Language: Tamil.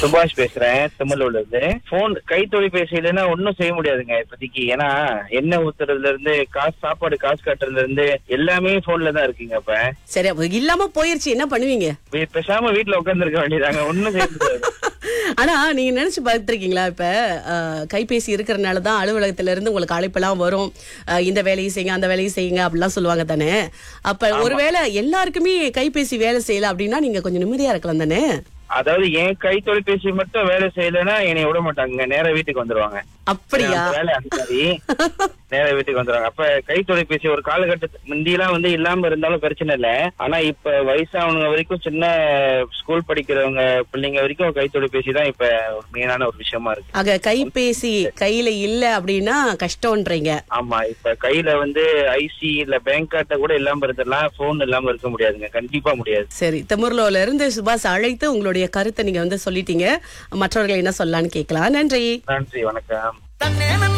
சுபாஷ் பேசுறேன் தமிழூர்ல இருந்து போன் கை தொலைபேசி இல்லைன்னா ஒன்னும் செய்ய முடியாதுங்க இப்போதைக்கு ஏன்னா எண்ணெய் ஊத்துறதுல இருந்து காசு சாப்பாடு காசு கட்டுறதுல இருந்து எல்லாமே போன்ல தான் இருக்குங்க இப்ப சரி அப்ப இல்லாம போயிருச்சு என்ன பண்ணுவீங்க வீ- பேசாம வீட்டுல உட்கார்ந்து இருக்க வேண்டியதாங்க ஒன்னும் செய்ய முடியாது ஆனா நீங்க நினைச்சு பார்த்திருக்கீங்களா இப்ப அஹ், கைபேசி இருக்கிறனால தான் அலுவலகத்துல இருந்து உங்களுக்கு அழைப்பெல்லாம் வரும் அஹ், இந்த வேலையை செய்யுங்க அந்த வேலையை செய்யுங்க அப்படிலாம் சொல்லுவாங்க தானே அப்ப ஒருவேளை எல்லாருக்குமே கைபேசி வேலை செய்யல அப்படின்னா நீங்க கொஞ்சம் நிம்மதியா இருக்கலாம் தானே அதாவது என் கை தொலைபேசி மட்டும் வேலை செய்யலைன்னா என்னை விட மாட்டாங்க நேரா வீட்டுக்கு வந்துருவாங்க அப்படியா அந்த வேலை அதிகாரி நேரா வீட்டுக்கு வந்துருவாங்க அப்ப கை தொலைபேசி ஒரு காலகட்டத்துக்கு முந்தியெல்லாம் வந்து இல்லாம இருந்தாலும் பிரச்சனை இல்ல ஆனா இப்ப வயசானவங்க வரைக்கும் சின்ன ஸ்கூல் படிக்கிறவங்க பிள்ளைங்க வரைக்கும் கை தொலைபேசி தான் இப்ப ஒரு மெயினான ஒரு விஷயமா இருக்கு ஆக கைபேசி கையில இல்ல அப்படின்னா கஷ்டம்ன்றீங்க ஆமா இப்ப கையில வந்து ஐசி இல்ல பேங்க் கார்ட்ட கூட இல்லாம இருந்தெல்லாம் போன் இல்லாம இருக்க முடியாதுங்க கண்டிப்பா முடியாது சரி தமிர்லோல இருந்து சுபாஷ் அழைத்து உங்களுடைய கருத்தை நீங்க வந்து சொல்லிட்டீங்க மற்றவர்கள் என்ன சொல்லலாம்னு கேட்கலாம் நன்றி நன்றி வணக்கம் தன்னே